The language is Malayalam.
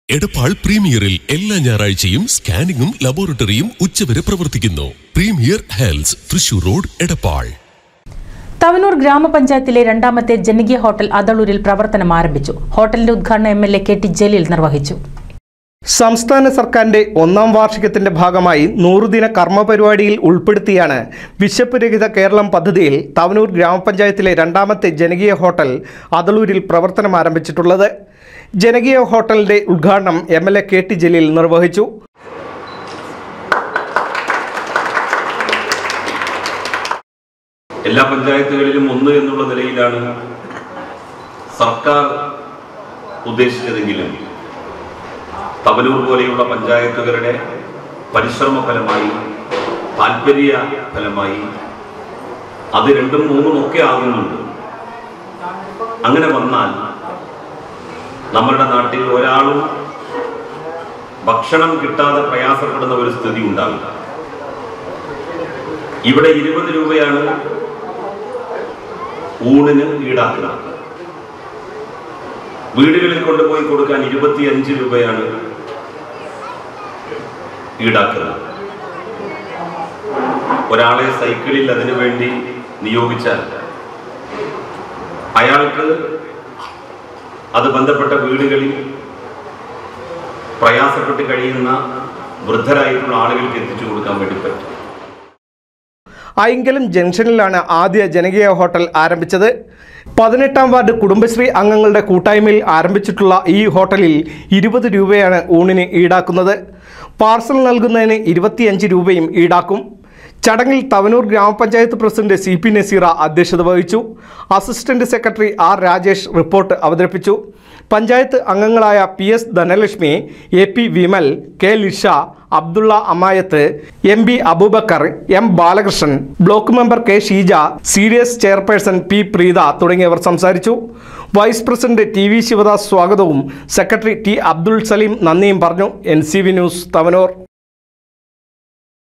എടപ്പാൾ പ്രീമിയറിൽ എല്ലാ ഞായറാഴ്ചയും സ്കാനിങ്ങും ലബോറട്ടറിയും ഉച്ചവരെ പ്രവർത്തിക്കുന്നു premier health Thrissur road Edappal Thavanur ഗ്രാമപഞ്ചായത്തിലെ രണ്ടാമത്തെ ജനകീയ ഹോട്ടൽ അതളൂരിൽ പ്രവർത്തനം ആരംഭിച്ചു ഹോട്ടലിന്റെ ഉദ്ഘാടനം M L A K T Jaleel നിർവഹിച്ചു സംസ്ഥാന സർക്കാരിന്റെ ഒന്നാം വാർഷികത്തിന്റെ ഭാഗമായി നൂറുദിന കർമ്മ പരിപാടിയിൽ ഉൾപ്പെടുത്തിയാണ് വിശപ്പ് രഹിത കേരളം പദ്ധതിയിൽ തവനൂർ ഗ്രാമപഞ്ചായത്തിലെ രണ്ടാമത്തെ ജനകീയ ഹോട്ടൽ അതളൂരിൽ പ്രവർത്തനം ആരംഭിച്ചിട്ടുള്ളത് ജനകീയ ഹോട്ടലിന്റെ ഉദ്ഘാടനം M L A K T Jaleel നിർവഹിച്ചു എല്ലാ പഞ്ചായത്തുകളിലും ഒന്ന് എന്നുള്ള നിലയിലാണ് സർക്കാർ ഉദ്ദേശിച്ചതെങ്കിലും തവനൂർ പോലെയുള്ള പഞ്ചായത്തുകളുടെ പരിശ്രമ ഫലമായി താല്പര്യ ഫലമായി അത് രണ്ടും മൂന്നും ഒക്കെ ആകുന്നുണ്ട് അങ്ങനെ വന്നാൽ നമ്മുടെ നാട്ടിൽ ഒരാളും ഭക്ഷണം കിട്ടാതെ പ്രയാസപ്പെടുന്ന ഒരു സ്ഥിതി ഉണ്ടാവില്ല ഇവിടെ ഇരുപത് രൂപയാണ് ഊണിന് ഈടാക്കുന്നത് വീടുകളിൽ കൊണ്ടുപോയി കൊടുക്കാൻ ഇരുപത്തിയഞ്ച് രൂപയാണ് ഈടാക്കുന്നത് ഒരാളെ സൈക്കിളിൽ അതിനു വേണ്ടി നിയോഗിച്ചാൽ അയാൾക്ക് അത് ബന്ധപ്പെട്ട വീടുകളിൽ പ്രയാസപ്പെട്ട് കഴിയുന്ന വൃദ്ധരായിട്ടുള്ള ആളുകൾക്ക് എത്തിച്ചു കൊടുക്കാൻ വേണ്ടി പറ്റും ഐങ്കലം ജംഗ്ഷനിലാണ് ആദ്യ ജനകീയ ഹോട്ടൽ ആരംഭിച്ചത് പതിനെട്ടാം വാർഡ് കുടുംബശ്രീ അംഗങ്ങളുടെ കൂട്ടായ്മയിൽ ആരംഭിച്ചിട്ടുള്ള ഈ ഹോട്ടലിൽ ഇരുപത് രൂപയാണ് ഊണിന് ഈടാക്കുന്നത് പാർസൽ നൽകുന്നതിന് ഇരുപത്തിയഞ്ച് രൂപയും ഈടാക്കും ചടങ്ങിൽ തവനൂർ ഗ്രാമപഞ്ചായത്ത് പ്രസിഡന്റ് സി പി നസീറ അധ്യക്ഷത വഹിച്ചു assistant secretary R Rajesh report അവതരിപ്പിച്ചു പഞ്ചായത്ത് അംഗങ്ങളായ P S Dhanalakshmi A P Vimal K Lisha Abdulla Amayath M B Aboobacker M Balakrishnan block member K Sheeja C D S chairperson P Preetha തുടങ്ങിയവർ സംസാരിച്ചു vice president T V Sivadas സ്വാഗതവും സെക്രട്ടറി ടി അബ്ദുൾ സലീം നന്ദിയും പറഞ്ഞു N C V news Thavanur